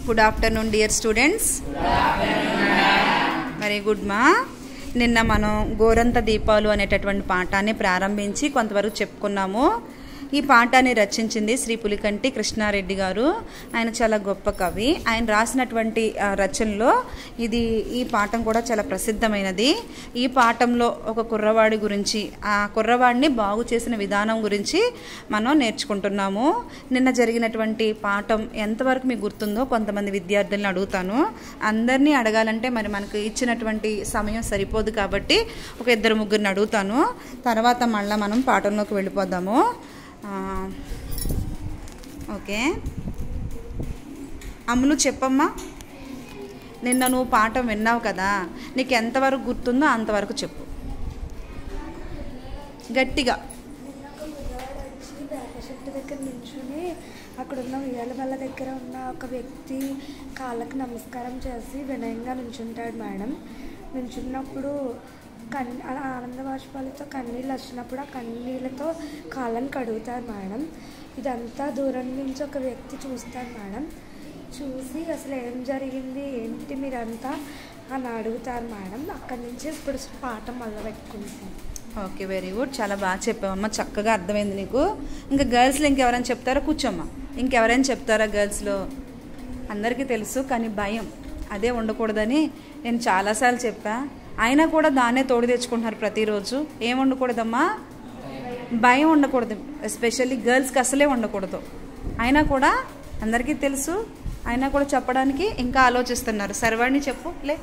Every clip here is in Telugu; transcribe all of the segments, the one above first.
Good afternoon dear students very good మా నిన్న మనం గోరంత దీపాలు అనేటటువంటి పాఠాన్ని ప్రారంభించి కొంతవరకు చెప్పుకున్నాము ఈ పాఠాన్ని రచించింది శ్రీ పులికంటి కృష్ణారెడ్డి గారు ఆయన చాలా గొప్ప కవి ఆయన రాసినటువంటి ఆ, రచనలో ఇది ఈ పాఠం కూడా చాలా ప్రసిద్ధమైనది ఈ పాఠంలో ఒక కుర్రవాడి గురించి ఆ కుర్రవాడిని బాగు చేసిన విధానం గురించి మనం నేర్చుకుంటున్నాము నిన్న జరిగినటువంటి పాఠం ఎంతవరకు మీకు గుర్తుందో కొంతమంది విద్యార్థులను అడుగుతాను అందరినీ అడగాలంటే మరి మనకు ఇచ్చినటువంటి సమయం సరిపోదు కాబట్టి ఒక ఇద్దరు ముగ్గురిని అడుగుతాను తర్వాత మళ్ళీ మనం పాఠంలోకి వెళ్ళిపోదాము ఆ, ఓకే అమ్ములు చెప్పమ్మా నిన్న నువ్వు పాఠం విన్నావు కదా నీకు ఎంతవరకు గుర్తుందో అంతవరకు చెప్పు గట్టిగా వచ్చి వేప చెట్టు దగ్గర నించుని అక్కడ ఉన్న ఉయ్యాల బల్ల దగ్గర ఉన్న ఒక వ్యక్తి కాళ్ళకి నమస్కారం చేసి వినయంగా నించుంటాడు మేడం నించున్నప్పుడు కన్ అలా ఆనంద బాష్పాలతో కన్నీళ్ళు వచ్చినప్పుడు ఆ కన్నీళ్ళతో కాళ్ళని కడుగుతారు మేడం ఇదంతా దూరం నుంచి ఒక వ్యక్తి చూస్తాడు మేడం చూసి అసలు ఏం జరిగింది ఏంటి మీరంతా అని అడుగుతారు మేడం అక్కడి నుంచి ఇప్పుడు పాఠం మొదలుపెట్టుకుంటాం ఓకే వెరీ గుడ్ చాలా బాగా చెప్పావమ్మా చక్కగా అర్థమైంది నీకు ఇంకా గర్ల్స్లో ఇంకెవరైనా చెప్తారా కూర్చోమ్మా ఇంకెవరైనా చెప్తారా గర్ల్స్లో అందరికీ తెలుసు కానీ భయం అదే ఉండకూడదని నేను చాలాసార్లు చెప్పా అయినా కూడా దాన్నే తోడు తెచ్చుకుంటున్నారు ప్రతిరోజు ఏం ఉండకూడదమ్మా భయం ఉండకూడదు ఎస్పెషల్లీ గర్ల్స్కి అసలే ఉండకూడదు అయినా కూడా అందరికీ తెలుసు అయినా కూడా చెప్పడానికి ఇంకా ఆలోచిస్తున్నారు సర్వాణి చెప్పు లే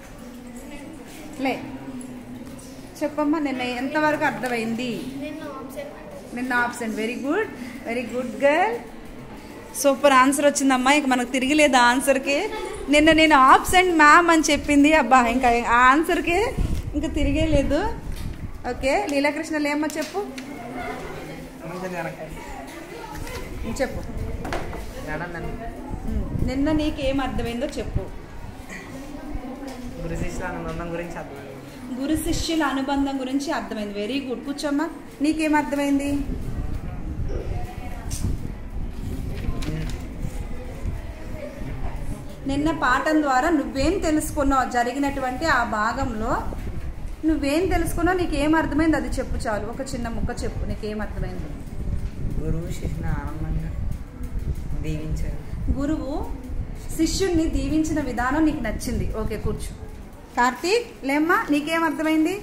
లే చెప్పమ్మా నిన్న ఎంతవరకు అర్థమైంది నిన్న option very good very good girl super answer వచ్చిందమ్మా ఇక మనకు తిరిగిలేదు ఆ ఆన్సర్కి నిన్న నేను ఆప్షన్ మ్యామ్ అని చెప్పింది అబ్బా ఇంకా ఆ ఆన్సర్కి ఇంకా తిరిగే లేదు ఓకే లీలాకృష్ణలు ఏమ్మా చెప్పు చెప్పు ఉమ్, నిన్న నీకేం అర్థమైందో చెప్పు గురు శిష్యుల ఆనందం గురించి అర్థం గురు శిష్యుల అనుబంధం గురించి అర్థమైంది వెరీ గుడ్ కూర్చోమ్మా నీకేం అర్థమైంది నిన్న పాఠం ద్వారా నువ్వేం తెలుసుకున్నావు జరిగినటువంటి ఆ భాగంలో నువ్వేం తెలుసుకున్నావు నీకేం అర్థమైంది అది చెప్పు చాలు ఒక చిన్న ముక్క చెప్పు నీకేం అర్థమైంది గురువు శిష్యుని ఆనందంగా దీవించారు గురువు శిష్యుణ్ణి దీవించిన విధానం నీకు నచ్చింది ఓకే కూర్చో కార్తీక్ లేమ్మా నీకేం అర్థమైంది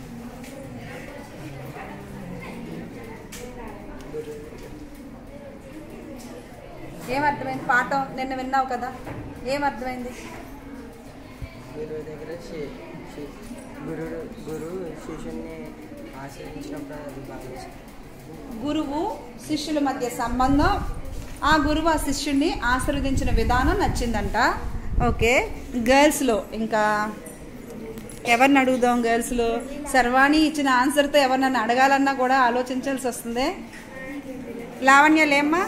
ఏం అర్థమైంది పాఠం నిన్న విన్నావు కదా ఏం అర్థమైంది గురువు దగ్గర శి- శి- గురుడు గురువు శిష్యుని ఆశ్రయించినప్పుడు అది బాగా గురువు శిష్యుల మధ్య సంబంధం ఆ గురువు ఆ శిష్యుణ్ణి ఆశీర్వదించిన విధానం నచ్చిందంట ఓకే గర్ల్స్లో ఇంకా ఎవరిని అడుగుదాం గర్ల్స్లో సర్వాణి ఇచ్చిన ఆన్సర్తో ఎవరినన్ను అడగాలన్నా కూడా ఆలోచించాల్సి వస్తుంది లావణ్య లేమ్మా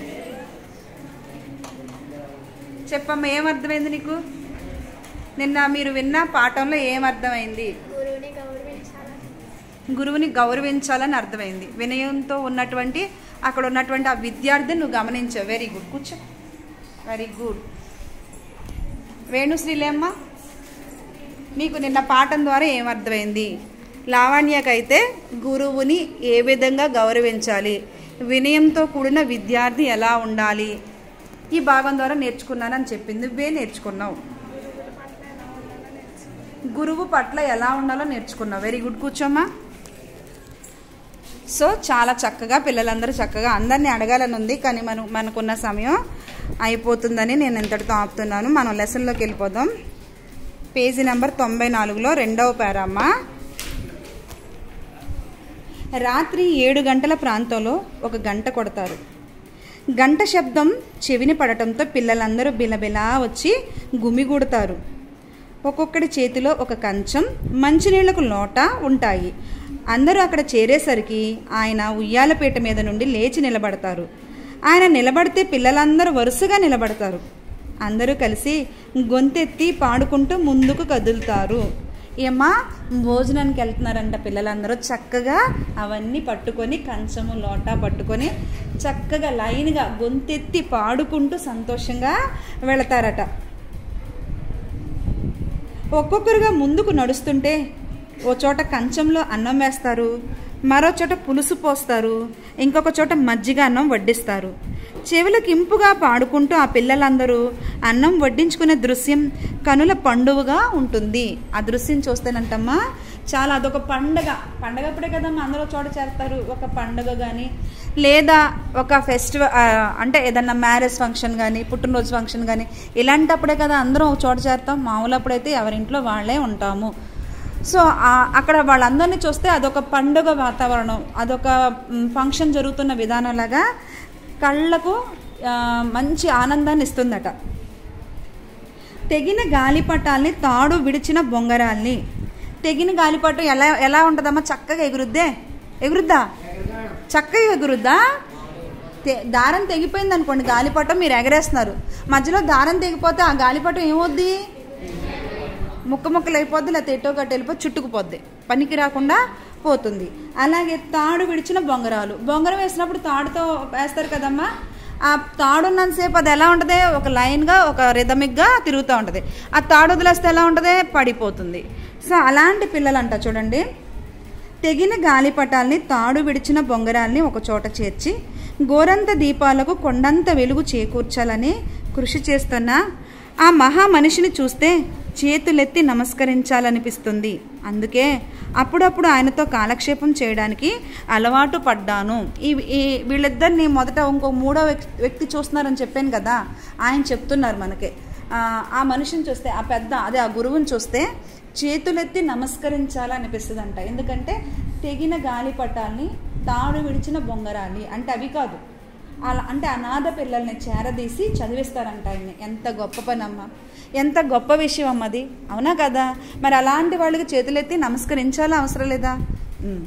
చెప్పమ్మా ఏం అర్థమైంది నీకు నిన్న మీరు విన్న పాఠంలో ఏం అర్థమైంది గురువుని గౌరవించాలని గురువుని గౌరవించాలని అర్థమైంది వినయంతో ఉన్నటువంటి అక్కడ ఉన్నటువంటి ఆ విద్యార్థిని నువ్వు గమనించావు వెరీ గుడ్ కూర్చో వెరీ గుడ్ వేణుశ్రీలేమ్మ నీకు నిన్న పాఠం ద్వారా ఏం అర్థమైంది లావణ్యకైతే గురువుని ఏ విధంగా గౌరవించాలి వినయంతో కూడిన విద్యార్థి ఎలా ఉండాలి ఈ భాగం ద్వారా నేర్చుకున్నానని చెప్పింది నువ్వే నేర్చుకున్నావు గురువు పట్ల ఎలా ఉండాలో నేర్చుకున్నావు వెరీ గుడ్ కూర్చోమ్మా సో చాలా చక్కగా పిల్లలందరూ చక్కగా అందరినీ అడగాలని ఉంది కానీ మనం మనకున్న సమయం అయిపోతుందని నేను ఇంతటితో ఆపుతున్నాను మనం లెసన్లోకి వెళ్ళిపోదాం పేజీ నెంబర్ తొంభై నాలుగులో రెండవ పేరమ్మ రాత్రి ఏడు గంటల ప్రాంతంలో ఒక గంట కొడతారు గంట శబ్దం చెవిని పడటంతో పిల్లలందరూ బిలబిలా వచ్చి గుమిగూడతారు ఒక్కొక్కడి చేతిలో ఒక కంచం మంచినీళ్లకు లోట ఉంటాయి అందరూ అక్కడ చేరేసరికి ఆయన ఉయ్యాలపీట మీద నుండి లేచి నిలబడతారు ఆయన నిలబడితే పిల్లలందరూ వరుసగా నిలబడతారు అందరూ కలిసి గొంతెత్తి పాడుకుంటూ ముందుకు కదులుతారు ఏమ్మా భోజనానికి వెళ్తున్నారంట పిల్లలందరూ చక్కగా అవన్నీ పట్టుకొని కంచము లోటా పట్టుకొని చక్కగా లైన్గా గొంతెత్తి పాడుకుంటూ సంతోషంగా వెళతారట ఒక్కొక్కరుగా ముందుకు నడుస్తుంటే ఓ చోట కంచంలో అన్నం వేస్తారు మరో చోట పులుసు పోస్తారు ఇంకొక చోట మజ్జిగ అన్నం వడ్డిస్తారు చెవులకు ఇంపుగా పాడుకుంటూ ఆ పిల్లలందరూ అన్నం వడ్డించుకునే దృశ్యం కనుల పండువగా ఉంటుంది ఆ దృశ్యం చూస్తేనంటమ్మా చాలా అదొక పండగ పండగప్పుడే కదమ్మా అందరూ చోట చేస్తారు ఒక పండగ కానీ లేదా ఒక ఫెస్టివల్ అంటే ఏదన్నా మ్యారేజ్ ఫంక్షన్ కానీ పుట్టినరోజు ఫంక్షన్ కానీ ఇలాంటప్పుడే కదా అందరం ఒక చోట చేస్తాం మామూలు అప్పుడైతే ఎవరింట్లో వాళ్ళే ఉంటాము సో ఆ- అక్కడ వాళ్ళందరినీ చూస్తే అదొక పండుగ వాతావరణం అదొక మ్, ఫంక్షన్ జరుగుతున్న విధానంలాగా కళ్ళకు ఆ, మంచి ఆనందాన్ని ఇస్తుందట తెగిన గాలిపటాల్ని తాడు విడిచిన బొంగరాల్ని తెగిన గాలిపటం ఎలా ఎలా ఉంటుందమ్మా చక్కగా ఎగురుద్దే ఎగురుద్దా చక్కగా ఎగురుద్దా తె- దారం తెగిపోయింది అనుకోండి గాలిపటం మీరు ఎగరేస్తున్నారు మధ్యలో దారం తెగిపోతే ఆ గాలిపటం ఏమవుద్ది ముక్క ముక్కలు అయిపోద్ది లేకపోతే ఎటో గట్ట వెళ్ళిపోయి చుట్టుకుపోద్ది పనికి రాకుండా పోతుంది అలాగే తాడు విడిచిన బొంగరాలు బొంగరం వేసినప్పుడు తాడుతో వేస్తారు కదమ్మా ఆ తాడు ఉన్నంతసేపు అది ఎలా ఉంటుంది ఒక లైన్గా ఒక రిథమిక్గా తిరుగుతూ ఉంటుంది ఆ తాడు వదిలేస్తే ఎలా ఉంటుంది పడిపోతుంది సో అలాంటి పిల్లలంట చూడండి తెగిన గాలిపటాల్ని తాడు విడిచిన బొంగరాల్ని ఒక చోట చేర్చి గోరంత దీపాలకు కొండంత వెలుగు చేకూర్చాలని కృషి చేస్తున్న ఆ మహా మనిషిని చూస్తే చేతులెత్తి నమస్కరించాలనిపిస్తుంది అందుకే అప్పుడప్పుడు ఆయనతో కాలక్షేపం చేయడానికి అలవాటు పడ్డాను ఈ ఈ వీళ్ళిద్దరిని మొదట ఇంకో మూడో వ్యక్- వ్యక్తి చూస్తున్నారని చెప్పాను కదా ఆయన చెప్తున్నారు మనకి ఆ, ఆ మనిషిని చూస్తే ఆ పెద్ద అదే ఆ గురువుని చూస్తే చేతులెత్తి నమస్కరించాలనిపిస్తుందంట ఎందుకంటే తెగిన గాలిపటాల్ని తాడు విడిచిన బొంగరాలి అంటే అవి కాదు అలా అంటే అనాథ పిల్లల్ని చేరదీసి చదివిస్తారంట ఆయన్ని ఎంత గొప్ప పని అమ్మ ఎంత గొప్ప విషయం అమ్మ అది అవునా కదా మరి అలాంటి వాళ్ళకి చేతులెత్తి నమస్కరించాలా అవసరం లేదా ఉమ్.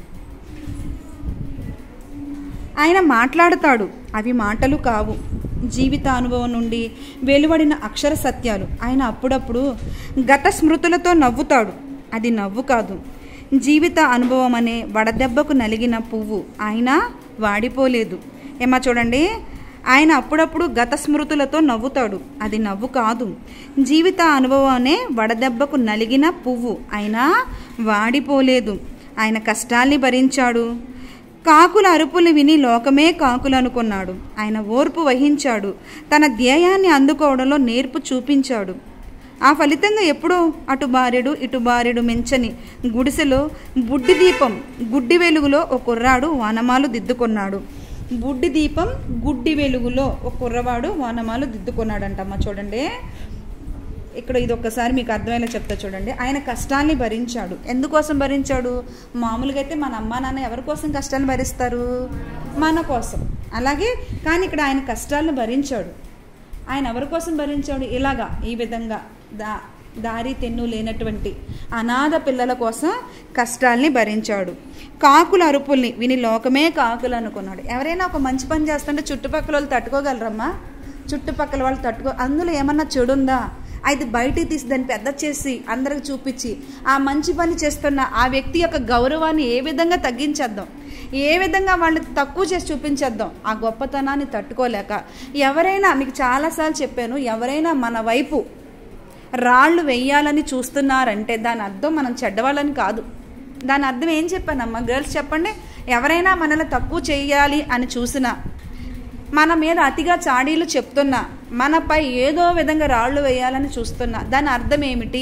ఆయన మాట్లాడతాడు అవి మాటలు కావు జీవిత అనుభవం నుండి వెలువడిన అక్షర సత్యాలు ఆయన అప్పుడప్పుడు గత స్మృతులతో నవ్వుతాడు అది నవ్వు కాదు జీవిత అనుభవం అనే వడదెబ్బకు నలిగిన పువ్వు ఆయన వాడిపోలేదు ఏమా చూడండి ఆయన అప్పుడప్పుడు గత స్మృతులతో నవ్వుతాడు అది నవ్వు కాదు జీవిత అనుభవం అనే వడదెబ్బకు నలిగిన పువ్వు అయినా వాడిపోలేదు ఆయన కష్టాల్ని భరించాడు కాకుల అరుపులు విని లోకమే కాకులు అనుకున్నాడు ఆయన ఓర్పు వహించాడు తన ధ్యేయాన్ని అందుకోవడంలో నేర్పు చూపించాడు ఆ ఫలితంగా ఎప్పుడో అటు బారెడు ఇటు బారెడు మెంచని గుడిసెలో బుడ్డి దీపం గుడ్డి వెలుగులో ఒక కుర్రాడు వానమాలు దిద్దుకున్నాడు బుడ్డి దీపం గుడ్డి వెలుగులో ఒక కుర్రవాడు వానమాలు దిద్దుకున్నాడంటమ్మ చూడండి ఇక్కడ ఇది ఒక్కసారి మీకు అర్థమయ్యేలా చెప్తా చూడండి ఆయన కష్టాన్ని భరించాడు ఎందుకోసం భరించాడు మామూలుగా అయితే మన అమ్మ నాన్న ఎవరి కోసం కష్టాన్ని భరిస్తారు మన కోసం అలాగే కానీ ఇక్కడ ఆయన కష్టాలను భరించాడు ఆయన ఎవరి కోసం భరించాడు ఇలాగా ఈ విధంగా దా దారి తెన్ను లేనటువంటి అనాథ పిల్లల కోసం కష్టాల్ని భరించాడు కాకుల అరుపుల్ని విని లోకమే కాకులు అనుకున్నాడు ఎవరైనా ఒక మంచి పని చేస్తుంటే చుట్టుపక్కల వాళ్ళు తట్టుకోగలరమ్మా చుట్టుపక్కల వాళ్ళు తట్టుకో అందులో ఏమన్నా చెడు ఉందా అయితే బయటికి తీసి దాన్ని పెద్ద చేసి అందరికి చూపించి ఆ మంచి పని చేస్తున్న ఆ వ్యక్తి యొక్క గౌరవాన్ని ఏ విధంగా తగ్గించేద్దాం ఏ విధంగా వాళ్ళని తక్కువ చేసి చూపించేద్దాం ఆ గొప్పతనాన్ని తట్టుకోలేక ఎవరైనా మీకు చాలాసార్లు చెప్పాను ఎవరైనా మన వైపు రాళ్ళు వెయ్యాలని చూస్తున్నారంటే దాని అర్థం మనం చెడ్డవాళ్ళని కాదు దాని అర్థం ఏం చెప్పానమ్మా గర్ల్స్ చెప్పండి ఎవరైనా మనల్ని తక్కువ చేయాలి అని చూసినా మన మీద అతిగా చాడీలు చెప్తున్నా మనపై ఏదో విధంగా రాళ్ళు వేయాలని చూస్తున్నా దాని అర్థం ఏమిటి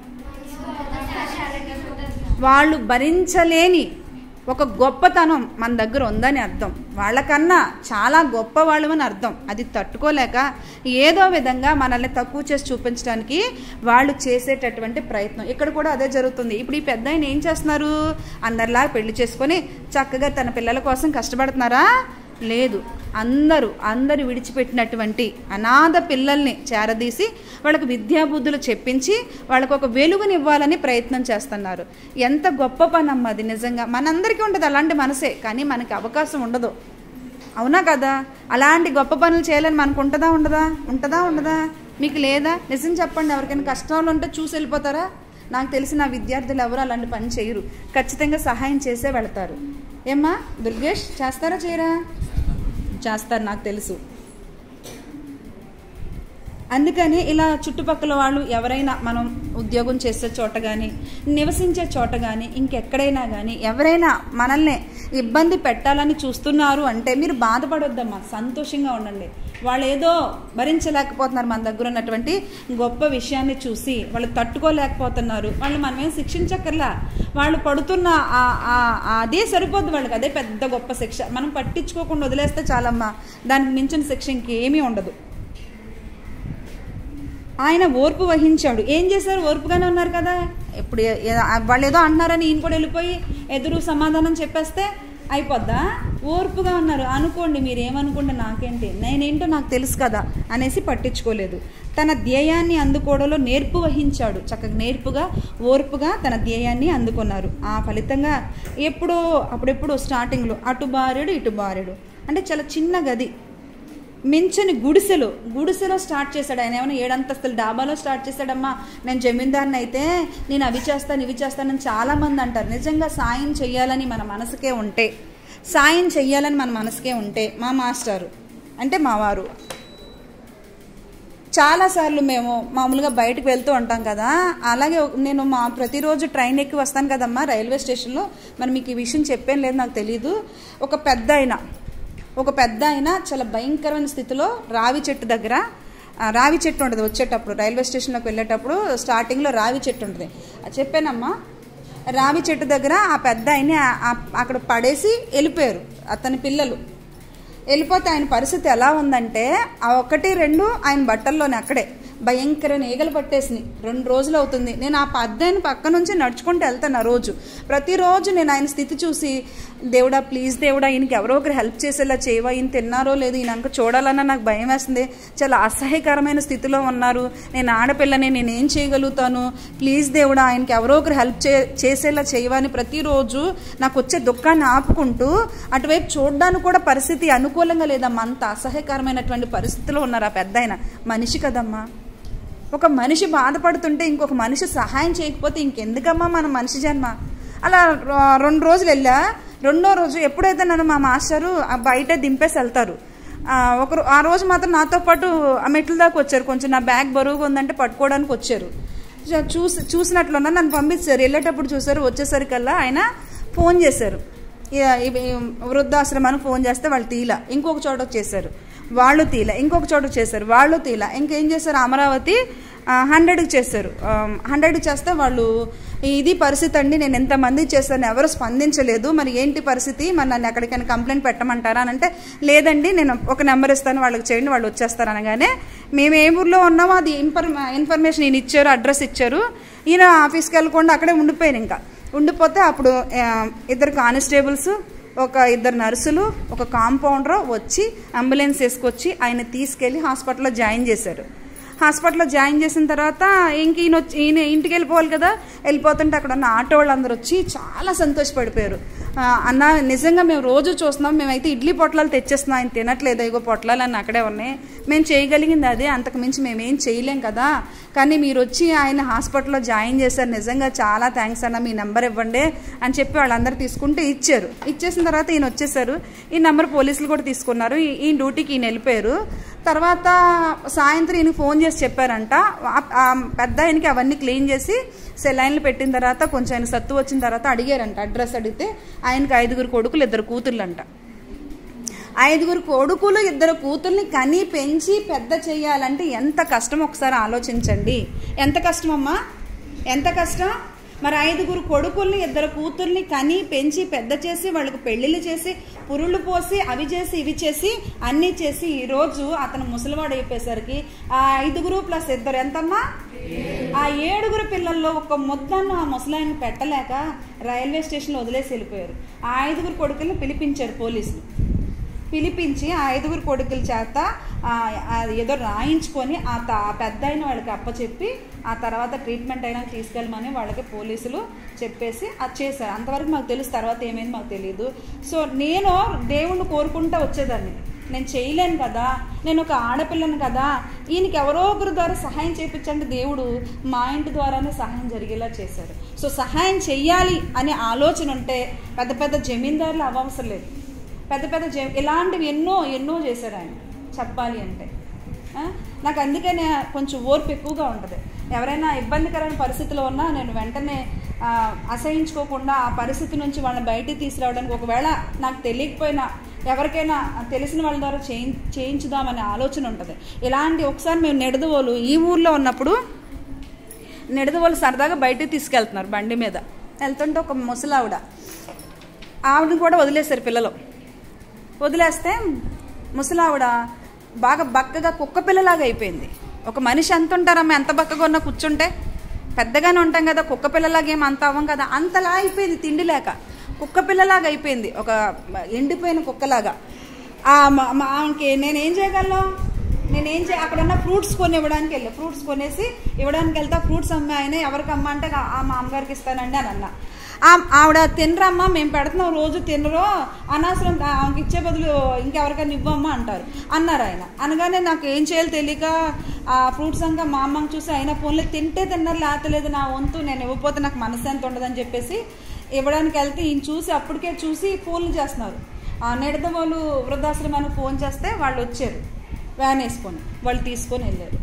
వాళ్ళు భరించలేని ఒక గొప్పతనం మన దగ్గర ఉందని అర్థం వాళ్ళకన్నా చాలా గొప్ప వాళ్ళమని అర్థం అది తట్టుకోలేక ఏదో విధంగా మనల్ని తక్కువ చేసి చూపించడానికి వాళ్ళు చేసేటటువంటి ప్రయత్నం ఇక్కడ కూడా అదే జరుగుతుంది ఇప్పుడు ఈ పెద్ద ఆయన ఏం చేస్తున్నారు అందరిలా పెళ్లి చేసుకొని చక్కగా తన పిల్లల కోసం కష్టపడుతున్నారా లేదు అందరూ అందరు విడిచిపెట్టినటువంటి అనాథ పిల్లల్ని చేరదీసి వాళ్ళకు విద్యాబుద్ధులు చెప్పించి వాళ్ళకు ఒక వెలుగునివ్వాలని ప్రయత్నం చేస్తున్నారు ఎంత గొప్ప పని అమ్మ అది నిజంగా మనందరికీ ఉంటుంది అలాంటి మనసే కానీ మనకి అవకాశం ఉండదు అవునా కదా అలాంటి గొప్ప పనులు చేయాలని మనకు ఉంటుందా ఉండదా ఉంటుందా ఉండదా మీకు లేదా నిజం చెప్పండి ఎవరికైనా కష్టాలు ఉంటే చూసి వెళ్ళిపోతారా నాకు తెలిసిన విద్యార్థులు ఎవరు అలాంటి పని చేయరు ఖచ్చితంగా సహాయం చేసే వెళతారు ఏమ్మా దుర్గేష్ చేస్తారా చేయరా చేస్తారు నాకు తెలుసు అందుకని ఇలా చుట్టుపక్కల వాళ్ళు ఎవరైనా మనం ఉద్యోగం చేసే చోట కానీ నివసించే చోట కానీ ఇంకెక్కడైనా కానీ ఎవరైనా మనల్ని ఇబ్బంది పెట్టాలని చూస్తున్నారు అంటే మీరు బాధపడొద్దమ్మా సంతోషంగా ఉండండి వాళ్ళు ఏదో భరించలేకపోతున్నారు మన దగ్గర ఉన్నటువంటి గొప్ప విషయాన్ని చూసి వాళ్ళు తట్టుకోలేకపోతున్నారు వాళ్ళు మనమేం శిక్షించక్కర్లా వాళ్ళు పడుతున్న ఆ- ఆ- ఆ అదే సరిపోద్ది వాళ్ళకి అదే పెద్ద గొప్ప శిక్ష మనం పట్టించుకోకుండా వదిలేస్తే చాలమ్మా దానికి మించిన శిక్ష ఇంకేమీ ఉండదు ఆయన ఓర్పు వహించాడు ఏం చేశారు ఓర్పుగానే ఉన్నారు కదా ఇప్పుడు ఏ- ఏ- వాళ్ళు ఏదో అంటున్నారని ఈయన కూడా వెళ్ళిపోయి ఎదురు సమాధానం చెప్పేస్తే అయిపోద్దా ఓర్పుగా ఉన్నారు అనుకోండి మీరు ఏమనుకుంటే నాకేంటి నేనేంటో నాకు తెలుసు కదా అనేసి పట్టించుకోలేదు తన ధ్యేయాన్ని అందుకోవడంలో నేర్పు వహించాడు చక్కగా నేర్పుగా ఓర్పుగా తన ధ్యేయాన్ని అందుకున్నారు ఆ ఫలితంగా ఎప్పుడో అప్పుడెప్పుడు స్టార్టింగ్లో అటు బారెడు ఇటు బారెడు అంటే చాలా చిన్న గది మించని గుడిసెలు గుడిసెలో స్టార్ట్ చేశాడు ఆయన ఏమైనా ఏడంతస్తులు డాబాలో స్టార్ట్ చేశాడమ్మా నేను జమీందారుని అయితే నేను అవి చేస్తాను ఇవి చేస్తానని చాలామంది అంటారు నిజంగా సాయం చెయ్యాలని మన మనసుకే ఉంటే సాయం చెయ్యాలని మన మనసుకే ఉంటే మా మాస్టారు అంటే మా వారు చాలాసార్లు మేము మామూలుగా బయటకు వెళ్తూ ఉంటాం కదా అలాగే ఒక- నేను మా ప్రతిరోజు ట్రైన్ ఎక్కి వస్తాను కదమ్మా రైల్వే స్టేషన్లో మరి మీకు ఈ విషయం చెప్పేం లేదు నాకు తెలీదు ఒక పెద్ద ఆయన ఒక పెద్ద ఆయన చాలా భయంకరమైన స్థితిలో రావి చెట్టు దగ్గర ఆ, రావి చెట్టు ఉంటుంది వచ్చేటప్పుడు రైల్వే స్టేషన్లోకి వెళ్ళేటప్పుడు స్టార్టింగ్లో రావి చెట్టు ఉంటుంది అది చెప్పానమ్మా రావి చెట్టు దగ్గర ఆ పెద్ద ఆయన్ని ఆ- ఆ- అక్కడ పడేసి వెళ్ళిపోయారు అతని పిల్లలు వెళ్ళిపోతే ఆయన పరిస్థితి ఎలా ఉందంటే ఆ ఒకటి రెండు ఆయన బట్టల్లోనే అక్కడే భయంకరమైన ఈగలు పట్టేసినాయి రెండు రోజులు అవుతుంది నేను ఆ పద్దాయని పక్క నుంచి నడుచుకుంటూ వెళ్తాను ఆ రోజు ప్రతిరోజు నేను ఆయన స్థితి చూసి దేవుడా ప్లీజ్ దేవుడా ఈయనకి ఎవరో ఒకరు హెల్ప్ చేసేలా చేయవా ఈయన తిన్నారో లేదు ఈయన అంక చూడాలన్నా నాకు భయం వేస్తుంది చాలా అసహ్యకరమైన స్థితిలో ఉన్నారు నేను ఆడపిల్లని నేను ఏం చేయగలుగుతాను ప్లీజ్ దేవుడా ఆయనకి ఎవరో ఒకరు హెల్ప్ చే చేసేలా చేయవా అని ప్రతిరోజు నాకు వచ్చే దుఃఖాన్ని ఆపుకుంటూ అటువైపు చూడడానికి కూడా పరిస్థితి అనుకూలంగా లేదమ్మా అంత అసహ్యకరమైనటువంటి పరిస్థితిలో ఉన్నారు ఆ పెద్ద ఆయన మనిషి కదమ్మా ఒక మనిషి బాధపడుతుంటే ఇంకొక మనిషి సహాయం చేయకపోతే ఇంకెందుకమ్మా మన మనిషి జన్మ అలా రో- రెండు రోజులు వెళ్ళా రెండో రోజు ఎప్పుడైతే నన్ను మా మాస్టరు ఆ బయట దింపేసి వెళ్తారు ఆ, ఒకరు ఆ రోజు మాత్రం నాతో పాటు ఆ మెట్ల దాకా వచ్చారు కొంచెం నా బ్యాగ్ బరువుగా ఉందంటే పట్టుకోవడానికి వచ్చారు చూ- చూసి చూసినట్లున్నా నన్ను పంపించారు వెళ్ళేటప్పుడు చూసారు వచ్చేసరికల్లా ఆయన ఫోన్ చేశారు ఇ- ఇవి వృద్ధాశ్రమానికి ఫోన్ చేస్తే వాళ్ళు తీల ఇంకొక చోట చేశారు వాళ్ళు తీల ఇంకొక చోట చేశారు వాళ్ళు తీల ఇంకేం చేశారు అమరావతి హండ్రెడ్కి చేశారు హండ్రెడ్కి చేస్తే వాళ్ళు ఇది పరిస్థితి అండి నేను ఎంతమంది చేశాను ఎవరు స్పందించలేదు మరి ఏంటి పరిస్థితి మరి నన్ను ఎక్కడికైనా కంప్లైంట్ పెట్టమంటారా అని అంటే లేదండి నేను ఒక నెంబర్ ఇస్తాను వాళ్ళకి చేయండి వాళ్ళు వచ్చేస్తారు అనగానే మేము ఏ ఊర్లో ఉన్నామో అది ఇన్ఫర్ ఇన్ఫర్మేషన్ ఈయన ఇచ్చారు అడ్రస్ ఇచ్చారు ఈయన ఆఫీస్కి వెళ్ళకుండా అక్కడే ఉండిపోయాను ఇంకా ఉండిపోతే అప్పుడు ఆ, ఇద్దరు కానిస్టేబుల్స్ ఒక ఇద్దరు నర్సులు ఒక కాంపౌండర్ వచ్చి అంబులెన్స్ వేసుకొచ్చి ఆయన తీసుకెళ్ళి హాస్పిటల్లో జాయిన్ చేశారు హాస్పిటల్లో జాయిన్ చేసిన తర్వాత ఇంక ఈయన వచ్చి ఈయన ఇంటికి వెళ్ళిపోవాలి కదా వెళ్ళిపోతుంటే అక్కడ ఉన్న ఆటో వాళ్ళందరూ వచ్చి చాలా సంతోషపడిపోయారు ఆ, అన్న నిజంగా మేము రోజు చూస్తున్నాం మేమైతే ఇడ్లీ పొట్లాలు తెచ్చేస్తున్నాం ఆయన తినట్లేదు ఇగో పొట్లాలు అని అక్కడే ఉన్నాయి మేము చేయగలిగింది అదే అంతకు మించి మేమేం చేయలేం కదా కానీ మీరు వచ్చి ఆయన హాస్పిటల్లో జాయిన్ చేశారు నిజంగా చాలా థ్యాంక్స్ అన్న మీ నెంబర్ ఇవ్వండి అని చెప్పి వాళ్ళందరూ తీసుకుంటే ఇచ్చారు ఇచ్చేసిన తర్వాత ఈయన వచ్చేసారు ఈ నెంబర్ పోలీసులు కూడా తీసుకున్నారు ఈ- ఈ డ్యూటీకి ఈయన వెళ్ళిపోయారు తర్వాత సాయంత్రం ఈయన ఫోన్ చేసి చెప్పారంట ఆ- ఆ పెద్ద ఆయనకి అవన్నీ క్లీన్ చేసి సెలైన్లు పెట్టిన తర్వాత కొంచెం ఆయన సత్తు వచ్చిన తర్వాత అడిగారంట అడ్రస్ అడిగితే ఆయనకి ఐదుగురు కొడుకులు ఇద్దరు కూతుర్లు అంట ఐదుగురు కొడుకులు ఇద్దరు కూతుర్ని కని పెంచి పెద్ద చేయాలంటే ఎంత కష్టం ఒకసారి ఆలోచించండి ఎంత కష్టమమ్మా ఎంత కష్టం మరి ఐదుగురు కొడుకుల్ని ఇద్దరు కూతుర్ని కని పెంచి పెద్ద చేసి వాళ్ళకి పెళ్లిళ్ళు చేసి పురుళ్ళు పోసి అవి చేసి ఇవి చేసి అన్నీ చేసి ఈరోజు అతను ముసలివాడు అయిపోయేసరికి ఆ ఐదుగురు ప్లస్ ఇద్దరు ఎంతమ్మా ఆ ఏడుగురు పిల్లల్లో ఒక ముద్దన్న ఆ ముసలాయన్ని పెట్టలేక రైల్వే స్టేషన్లో వదిలేసి వెళ్ళిపోయారు ఆ ఐదుగురు కొడుకుల్ని పిలిపించారు పోలీసులు పిలిపించి ఆ ఐదుగురు కొడుకుల చేత ఆ, ఆ ఏదో రాయించుకొని ఆ త- ఆ పెద్ద అయిన వాళ్ళకి అప్పచెప్పి ఆ తర్వాత ట్రీట్మెంట్ అయినా తీసుకెళ్ళమని వాళ్ళకి పోలీసులు చెప్పేసి అది చేశారు అంతవరకు మాకు తెలుసు తర్వాత ఏమైంది మాకు తెలియదు సో నేను దేవుణ్ణి కోరుకుంటా వచ్చేదాన్ని నేను చేయలేను కదా నేను ఒక ఆడపిల్లను కదా ఈయనకి ఎవరో ఒకరి ద్వారా సహాయం చేయించండి దేవుడు మా ఇంటి ద్వారానే సహాయం జరిగేలా చేశాడు సో సహాయం చెయ్యాలి అనే ఆలోచన ఉంటే పెద్ద పెద్ద జమీందారులు అవ్వవసరం లేదు పెద్ద పెద్ద జే ఇలాంటివి ఎన్నో ఎన్నో చేశారు ఆయన చెప్పాలి అంటే ఆ? నాకు అందుకనే కొంచెం ఓర్పు ఎక్కువగా ఉంటుంది ఎవరైనా ఇబ్బందికరమైన పరిస్థితిలో ఉన్నా నేను వెంటనే ఆ, అసహించుకోకుండా ఆ పరిస్థితి నుంచి వాళ్ళని బయటికి తీసుకురావడానికి ఒకవేళ నాకు తెలియకపోయినా ఎవరికైనా తెలిసిన వాళ్ళ ద్వారా చేయి చేయించుదామనే ఆలోచన ఉంటుంది ఇలాంటి ఒకసారి మేము నెడదవోలు ఈ ఊర్లో ఉన్నప్పుడు నెడదవోలు సరదాగా బయటికి తీసుకెళ్తున్నారు బండి మీద వెళ్తుంటే ఒక ముసలావిడ ఆవిడని కూడా వదిలేశారు పిల్లలు వదిలేస్తే ముసలావిడ బాగా బక్కగా కుక్క పిల్లలాగా అయిపోయింది ఒక మనిషి ఎంత ఉంటారమ్మా ఎంత బక్కగా ఉన్నా కూర్చుంటే పెద్దగానే ఉంటాం కదా కుక్క పిల్లలాగా ఏం అంత అవ్వం కదా అంతలా అయిపోయింది తిండి లేక కుక్క పిల్లలాగా అయిపోయింది ఒక ఎండిపోయిన కుక్కలాగా ఆ మ- మ- ఆమెకి నేనేం చేయగలను నేనేం చే అక్కడ ఉన్న ఫ్రూట్స్ కొని ఇవ్వడానికి వెళ్ళా ఫ్రూట్స్ కొనేసి ఇవ్వడానికి వెళ్తా ఫ్రూట్స్ అమ్మే ఆయన ఎవరికి అమ్మ అంటే ఆ- ఆ మా అమ్మగారికి ఇస్తానండి అని అన్నా ఆ- ఆవిడ తినరమ్మా మేము పెడుతున్నాం రోజు తినరు అనవసరం ఆ- ఆమెకి ఇచ్చే బదులు ఇంకెవరికైనా ఇవ్వమ్మా అంటారు అన్నారు ఆయన అనగానే నాకు ఏం చేయాలో తెలియక ఆ ఫ్రూట్స్ అంతా మా అమ్మని చూసి అయినా ఫోన్లో తింటే తిన్నారు లేతలేదు నా వంతు నేను ఇవ్వకపోతే నాకు మనశ్శాంతి ఉండదని చెప్పేసి ఇవ్వడానికి వెళ్తే ఈయన చూసి అప్పటికే చూసి ఫోన్లు చేస్తున్నారు ఆ నెడద వాళ్ళు వృద్ధాశ్రమానికి ఫోన్ చేస్తే వాళ్ళు వచ్చారు వ్యాన్ వేసుకొని వాళ్ళు తీసుకొని వెళ్ళారు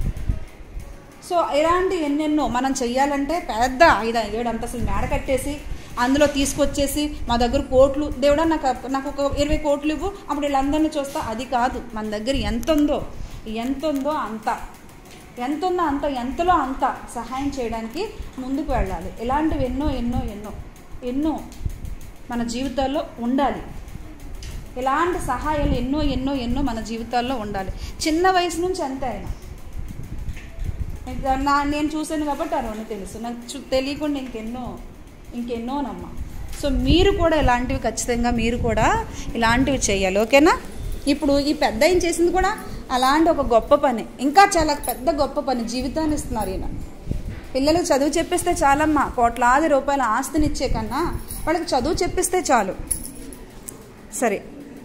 సో ఇలాంటి ఎన్నెన్నో మనం చెయ్యాలంటే పెద్ద ఐదు ఏడు అంతస్తులు మేడ కట్టేసి అందులో తీసుకొచ్చేసి మా దగ్గర కోట్లు దేవుడా నాకు నాకు ఒక ఇరవై కోట్లు ఇవ్వు అప్పుడు వీళ్ళందరినీ చూస్తా అది కాదు మన దగ్గర ఎంత ఉందో ఎంత ఉందో అంత ఎంత ఉందో అంత ఎంతలో అంత సహాయం చేయడానికి ముందుకు వెళ్ళాలి ఇలాంటివి ఎన్నో ఎన్నో ఎన్నో ఎన్నో మన జీవితాల్లో ఉండాలి ఇలాంటి సహాయాలు ఎన్నో ఎన్నో ఎన్నో మన జీవితాల్లో ఉండాలి చిన్న వయసు నుంచి అంతే ఆయన ఇంకా నా నేను చూశాను కాబట్టి అరవని తెలుసు నాకు చు- తెలియకుండా ఇంకెన్నో ఇంకెన్నోనమ్మా సో మీరు కూడా ఇలాంటివి ఖచ్చితంగా మీరు కూడా ఇలాంటివి చేయాలి ఓకేనా ఇప్పుడు ఈ పెద్ద ఆయన చేసింది కూడా అలాంటి ఒక గొప్ప పని ఇంకా చాలా పెద్ద గొప్ప పని జీవితాన్ని ఇస్తున్నారు ఈయన పిల్లలకు చదువు చెప్పిస్తే చాలమ్మా కోట్లాది రూపాయల ఆస్తిని ఇచ్చే కన్నా వాళ్ళకి చదువు చెప్పిస్తే చాలు సరే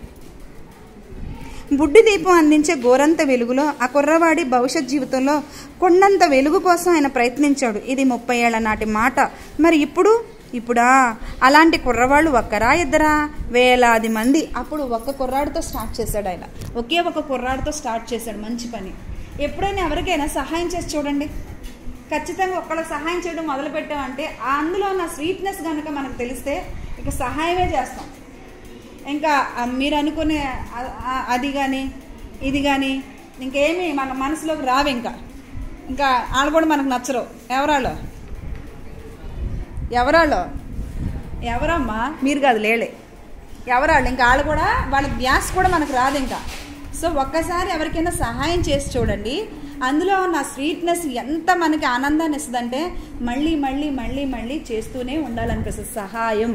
బుడ్డి దీపం అందించే గోరంత వెలుగులో ఆ కుర్రవాడి భవిష్యత్ జీవితంలో కొండంత వెలుగు కోసం ఆయన ప్రయత్నించాడు ఇది ముప్పై ఏళ్ల నాటి మాట మరి ఇప్పుడు ఇప్పుడా అలాంటి కుర్రవాళ్ళు ఒక్కరా ఇద్దరా వేలాది మంది అప్పుడు ఒక్క కుర్రాడితో స్టార్ట్ చేశాడు ఆయన ఒకే ఒక కుర్రాడితో స్టార్ట్ చేశాడు మంచి పని ఎప్పుడైనా ఎవరికైనా సహాయం చేసి చూడండి ఖచ్చితంగా ఒక్కళ్ళకి సహాయం చేయడం మొదలు పెట్టామంటే ఆ అందులో ఉన్న స్వీట్నెస్ కనుక మనకు తెలిస్తే ఇక సహాయమే చేస్తాం ఇంకా ఆ మీరు అనుకునే ఆ- ఆ- అది కానీ ఇది కానీ ఇంకేమీ మన మనసులోకి రావు ఇంకా ఇంకా వాళ్ళు కూడా మనకు నచ్చరు ఎవరాళ్ళు ఎవరాళ్ళు ఎవరమ్మా మీరు కాదు లేలే ఎవరాళ్ళు ఇంకా వాళ్ళు కూడా వాళ్ళ ధ్యాస కూడా మనకు రాదు ఇంకా సో ఒక్కసారి ఎవరికైనా సహాయం చేసి చూడండి అందులో ఉన్న స్వీట్నెస్ ఎంత మనకి ఆనందాన్ని ఇస్తుందంటే మళ్ళీ మళ్ళీ మళ్ళీ మళ్ళీ చేస్తూనే ఉండాలనిపిస్తుంది సహాయం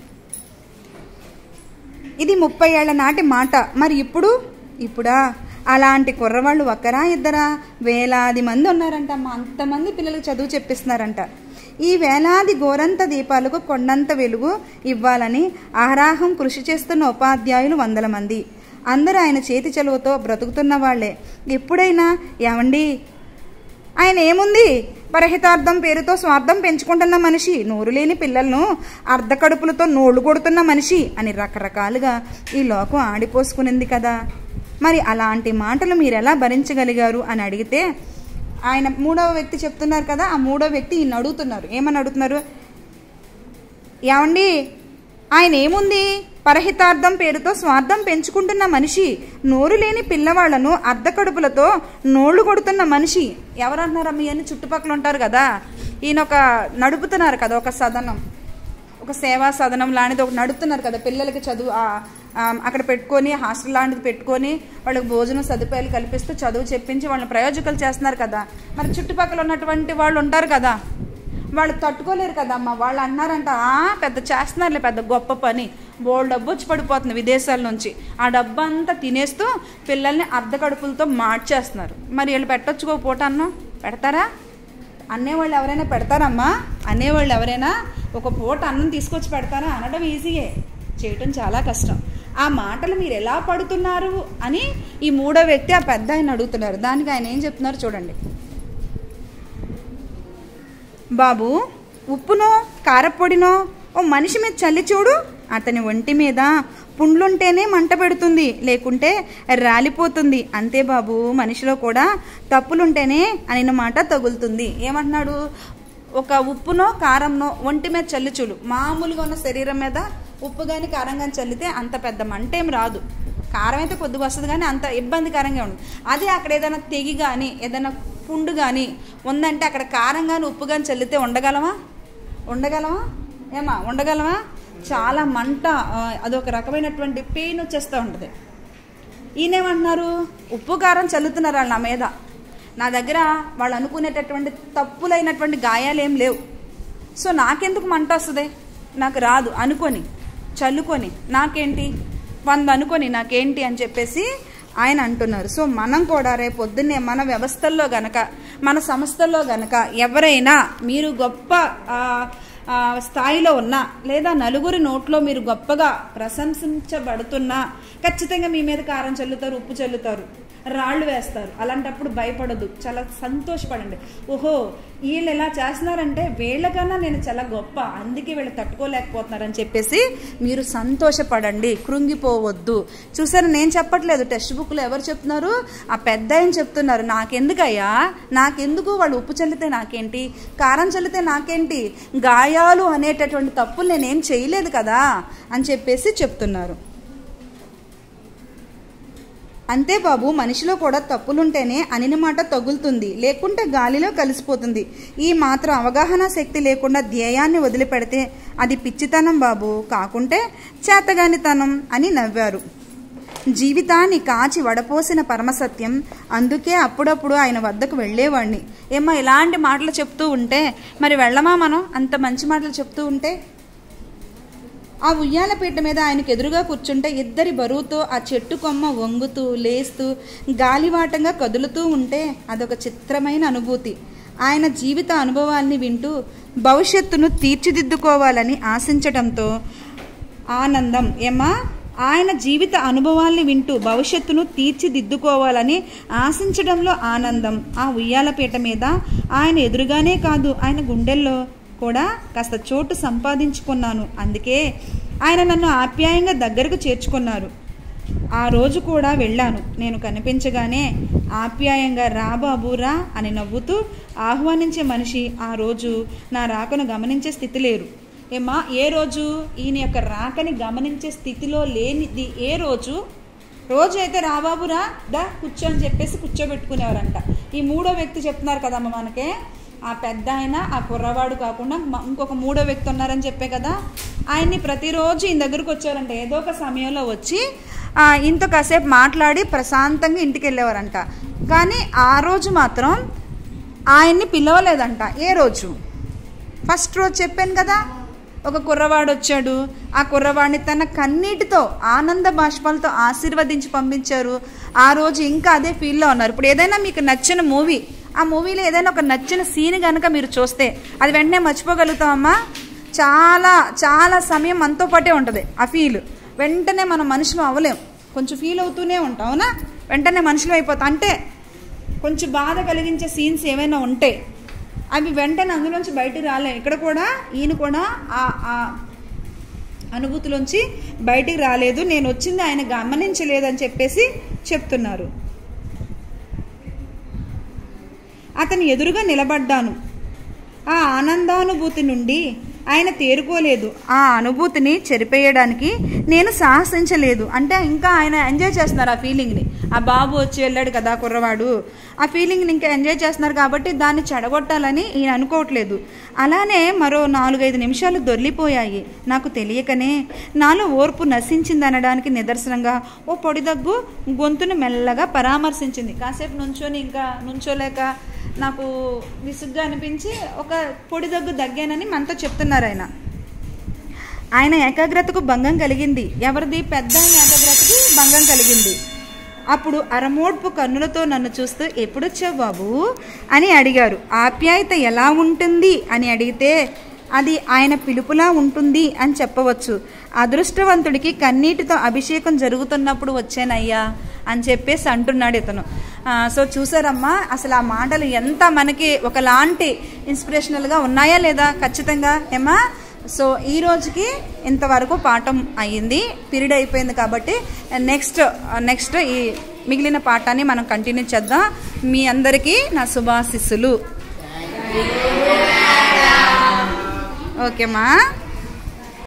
ఇది ముప్పై ఏళ్ల నాటి మాట మరి ఇప్పుడు ఇప్పుడా అలాంటి కుర్రవాళ్ళు ఒక్కరా ఇద్దరా వేలాది మంది ఉన్నారంట అమ్మ అంతమంది పిల్లలకు చదువు చెప్పిస్తున్నారంట ఈ వేలాది గోరంత దీపాలకు కొండంత వెలుగు ఇవ్వాలని ఆరాహం కృషి చేస్తున్న ఉపాధ్యాయులు వందల మంది అందరూ ఆయన చేతి చలువతో బ్రతుకుతున్న వాళ్లే ఎప్పుడైనా ఏమండి ఆయన ఏముంది పరహితార్థం పేరుతో స్వార్థం పెంచుకుంటున్న మనిషి నోరు లేని పిల్లలను అర్ధకడుపులతో నోళ్లు కొడుతున్న మనిషి అని రకరకాలుగా ఈ లోకం ఆడిపోసుకునింది కదా మరి అలాంటి మాటలు మీరు ఎలా భరించగలిగారు అని అడిగితే ఆయన మూడవ వ్యక్తి చెప్తున్నారు కదా ఆ మూడవ వ్యక్తి ఈయన అడుగుతున్నారు ఏమని అడుగుతున్నారు ఏమండి ఆయన ఏముంది పరహితార్థం పేరుతో స్వార్థం పెంచుకుంటున్న మనిషి నోరు లేని పిల్లవాళ్లను అర్ధకడుపులతో నోళ్లు కొడుతున్న మనిషి ఎవరన్నారా మీ అని చుట్టుపక్కల ఉంటారు కదా ఈయన ఒక నడుపుతున్నారు కదా ఒక సదనం ఒక సేవా సదనం లాంటిది ఒకటి నడుపుతున్నారు కదా పిల్లలకి చదువు ఆ- ఆ, అక్కడ పెట్టుకొని హాస్టల్ లాంటిది పెట్టుకొని వాళ్ళకి భోజనం సదుపాయాలు కల్పిస్తూ చదువు చెప్పించి వాళ్ళని ప్రయోజకులు చేస్తున్నారు కదా మరి చుట్టుపక్కల ఉన్నటువంటి వాళ్ళు ఉంటారు కదా వాళ్ళు తట్టుకోలేరు కదమ్మా వాళ్ళు అన్నారంట "ఆ, పెద్ద చేస్తున్నారులే పెద్ద గొప్ప పని బోల్ డబ్బు వచ్చి పడిపోతుంది విదేశాల నుంచి ఆ డబ్బు అంతా తినేస్తూ పిల్లల్ని అర్ధ కడుపులతో మార్చేస్తున్నారు మరి వీళ్ళు పెట్టొచ్చుకో పూట అన్నం పెడతారా అనేవాళ్ళు ఎవరైనా పెడతారమ్మా అనేవాళ్ళు ఎవరైనా ఒక పూట అన్నం తీసుకొచ్చి పెడతారా అనడం ఈజీయే చేయటం చాలా కష్టం ఆ మాటలు మీరు ఎలా పడుతున్నారు అని ఈ మూడో వ్యక్తి ఆ పెద్ద ఆయన అడుగుతున్నారు దానికి ఆయన ఏం చెప్తున్నారు చూడండి బాబు ఉప్పునో కారపొడినో ఓ మనిషి మీద చల్లి చూడు అతని ఒంటి మీద పుండ్లుంటేనే మంట పెడుతుంది లేకుంటే రాలిపోతుంది అంతే బాబు మనిషిలో కూడా తప్పులుంటేనే అనిన మాట తగులుతుంది ఏమంటున్నాడు ఒక ఉప్పునో కారంనో ఒంటి మీద చల్లి చూడు మామూలుగా ఉన్న శరీరం మీద ఉప్పు కానీ కారం కానీ చల్లితే అంత పెద్ద మంట ఏం రాదు కారం అయితే కొద్దిగా వస్తుంది కానీ అంత ఇబ్బందికరంగా ఉండదు అదే అక్కడ ఏదైనా తెగి కానీ ఏదైనా పుండు కానీ ఉందంటే అక్కడ కారం కానీ ఉప్పు కానీ చల్లితే ఉండగలమా ఉండగలమా ఏమా ఉండగలమా చాలా మంట ఆ, అదొక రకమైనటువంటి పెయిన్ వచ్చేస్తూ ఉంటుంది ఈయనేమంటున్నారు ఉప్పు కారం చల్లుతున్నారు వాళ్ళు నా మీద నా దగ్గర వాళ్ళు అనుకునేటటువంటి తప్పులైనటువంటి గాయాలు ఏం లేవు సో నాకెందుకు మంట వస్తుంది నాకు రాదు అనుకొని చల్లుకొని నాకేంటి వంద అనుకొని నాకేంటి అని చెప్పేసి ఆయన అంటున్నారు సో మనం కూడా రేపు పొద్దున్నే మన వ్యవస్థల్లో గనక మన సంస్థల్లో గనక ఎవరైనా మీరు గొప్ప ఆ, ఆ, స్థాయిలో ఉన్నా లేదా నలుగురి నోట్లో మీరు గొప్పగా ప్రశంసించబడుతున్నా ఖచ్చితంగా మీ మీద కారం చల్లుతారు ఉప్పు చల్లుతారు రాళ్ళు వేస్తారు అలాంటప్పుడు భయపడదు చాలా సంతోషపడండి ఓహో వీళ్ళు ఎలా చేస్తున్నారంటే వీళ్ళకన్నా నేను చాలా గొప్ప అందుకే వీళ్ళు తట్టుకోలేకపోతున్నారని చెప్పేసి మీరు సంతోషపడండి కృంగిపోవద్దు చూసారు నేను చెప్పట్లేదు టెక్స్ట్ బుక్లో ఎవరు చెప్తున్నారు ఆ పెద్ద ఆయన చెప్తున్నారు నాకెందుకయ్యా నాకెందుకు వాళ్ళు ఉప్పు చల్లితే నాకేంటి కారం చల్లితే నాకేంటి గాయాలు అనేటటువంటి తప్పులు నేనేం చేయలేదు కదా అని చెప్పేసి చెప్తున్నారు అంతే బాబు మనిషిలో కూడా తప్పులుంటేనే అనిన మాట తగులుతుంది లేకుంటే గాలిలో కలిసిపోతుంది ఈ మాత్రం అవగాహన శక్తి లేకుండా ధ్యేయాన్ని వదిలిపెడితే అది పిచ్చితనం బాబు కాకుంటే చేతగానితనం అని నవ్వారు జీవితాన్ని కాచి వడపోసిన పరమసత్యం అందుకే అప్పుడప్పుడు ఆయన వద్దకు వెళ్ళేవాడిని ఏమో ఇలాంటి మాటలు చెప్తూ ఉంటే మరి వెళ్ళమా మనం అంత మంచి మాటలు చెప్తూ ఉంటే ఆ ఉయ్యాల పీట మీద ఆయనకు ఎదురుగా కూర్చుంటే ఇద్దరి బరువుతో ఆ చెట్టు కొమ్మ వంగుతూ లేస్తూ గాలివాటంగా కదులుతూ ఉంటే అదొక చిత్రమైన అనుభూతి ఆయన జీవిత అనుభవాల్ని వింటూ భవిష్యత్తును తీర్చిదిద్దుకోవాలని ఆశించడంతో ఆనందం ఏమా ఆయన జీవిత అనుభవాల్ని వింటూ భవిష్యత్తును తీర్చిదిద్దుకోవాలని ఆశించడంలో ఆనందం ఆ ఉయ్యాలపీట మీద ఆయన ఎదురుగానే కాదు ఆయన గుండెల్లో కూడా కాస్త చోటు సంపాదించుకున్నాను అందుకే ఆయన నన్ను ఆప్యాయంగా దగ్గరకు చేర్చుకున్నారు ఆ రోజు కూడా వెళ్ళాను నేను కనిపించగానే ఆప్యాయంగా రా బాబు రా అని నవ్వుతూ ఆహ్వానించే మనిషి ఆ రోజు నా రాకను గమనించే స్థితి లేరు ఏమా ఏ రోజు ఈయన యొక్క రాకని గమనించే స్థితిలో లేనిది ఏ రోజు రోజు అయితే రాబాబురా దా కూర్చో అని చెప్పేసి కూర్చోబెట్టుకునేవారంట ఈ మూడో వ్యక్తి చెప్తున్నారు కదమ్మ మనకే ఆ పెద్ద ఆయన ఆ కుర్రవాడు కాకుండా మ- ఇంకొక మూడో వ్యక్తి ఉన్నారని చెప్పే కదా ఆయన్ని ప్రతిరోజు ఈయన దగ్గరకు వచ్చారంట ఏదో ఒక సమయంలో వచ్చి ఆ, ఇంత కాసేపు మాట్లాడి ప్రశాంతంగా ఇంటికి వెళ్ళేవారంట కానీ ఆ రోజు మాత్రం ఆయన్ని పిలవలేదంట ఏ రోజు ఫస్ట్ రోజు చెప్పాను కదా ఒక కుర్రవాడు వచ్చాడు ఆ కుర్రవాడిని తన కన్నీటితో ఆనంద బాష్పాలతో ఆశీర్వదించి పంపించారు ఆ రోజు ఇంకా అదే ఫీల్లో ఉన్నారు ఇప్పుడు ఏదైనా మీకు నచ్చిన మూవీ ఆ మూవీలో ఏదైనా ఒక నచ్చిన సీన్ కనుక మీరు చూస్తే అది వెంటనే మర్చిపోగలుగుతామమ్మా చాలా చాలా సమయం మనతో పాటే ఉంటుంది ఆ ఫీల్ వెంటనే మనం మనుషులు అవ్వలేం కొంచెం ఫీల్ అవుతూనే ఉంటాం అవునా వెంటనే మనుషులు అయిపోతాం అంటే కొంచెం బాధ కలిగించే సీన్స్ ఏమైనా ఉంటే అవి వెంటనే అందులోంచి బయటికి రాలే ఇక్కడ కూడా ఈయన కూడా ఆ ఆ అనుభూతిలోంచి బయటికి రాలేదు నేను వచ్చింది ఆయన గమనించలేదని చెప్పేసి చెప్తున్నారు అతని ఎదురుగా నిలబడ్డాను ఆ ఆనందానుభూతి నుండి ఆయన తేరుకోలేదు ఆ అనుభూతిని చెరిపేయడానికి నేను సాహసించలేదు అంటే ఇంకా ఆయన ఎంజాయ్ చేస్తున్నారు ఆ ఫీలింగ్ని ఆ బాబు వచ్చి వెళ్ళాడు కదా కుర్రవాడు ఆ ఫీలింగ్ని ఇంకా ఎంజాయ్ చేస్తున్నారు కాబట్టి దాన్ని చెడగొట్టాలని ఈయన అనుకోవట్లేదు అలానే మరో నాలుగైదు నిమిషాలు దొర్లిపోయాయి నాకు తెలియకనే నాలో ఓర్పు నశించిందనడానికి నిదర్శనంగా ఓ పొడి దగ్గు గొంతును మెల్లగా పరామర్శించింది కాసేపు నుంచొని ఇంకా నుంచోలేక నాకు విసుగ్గా అనిపించి ఒక పొడి దగ్గు దగ్గానని మనతో చెప్తున్నారు ఆయన ఆయన ఏకాగ్రతకు భంగం కలిగింది ఎవరిది పెద్ద ఆయన ఏకాగ్రతకి భంగం కలిగింది అప్పుడు అరమోడ్పు కన్నులతో నన్ను చూస్తూ ఎప్పుడొచ్చావు బాబు అని అడిగారు ఆప్యాయత ఎలా ఉంటుంది అని అడిగితే అది ఆయన పిలుపులా ఉంటుంది అని చెప్పవచ్చు అదృష్టవంతుడికి కన్నీటితో అభిషేకం జరుగుతున్నప్పుడు వచ్చానయ్యా అని చెప్పేసి అంటున్నాడు ఇతను ఆ, సో చూసారమ్మా అసలు ఆ మాటలు ఎంత మనకి ఒకలాంటి ఇన్స్పిరేషనల్గా ఉన్నాయా లేదా ఖచ్చితంగా ఏమా సో ఈ రోజుకి ఇంతవరకు పాఠం అయ్యింది పీరియడ్ అయిపోయింది కాబట్టి నెక్స్ట్ నెక్స్ట్ ఈ మిగిలిన పాఠాన్ని మనం కంటిన్యూ చేద్దాం మీ అందరికీ నా శుభాశిస్సులు ఓకేమా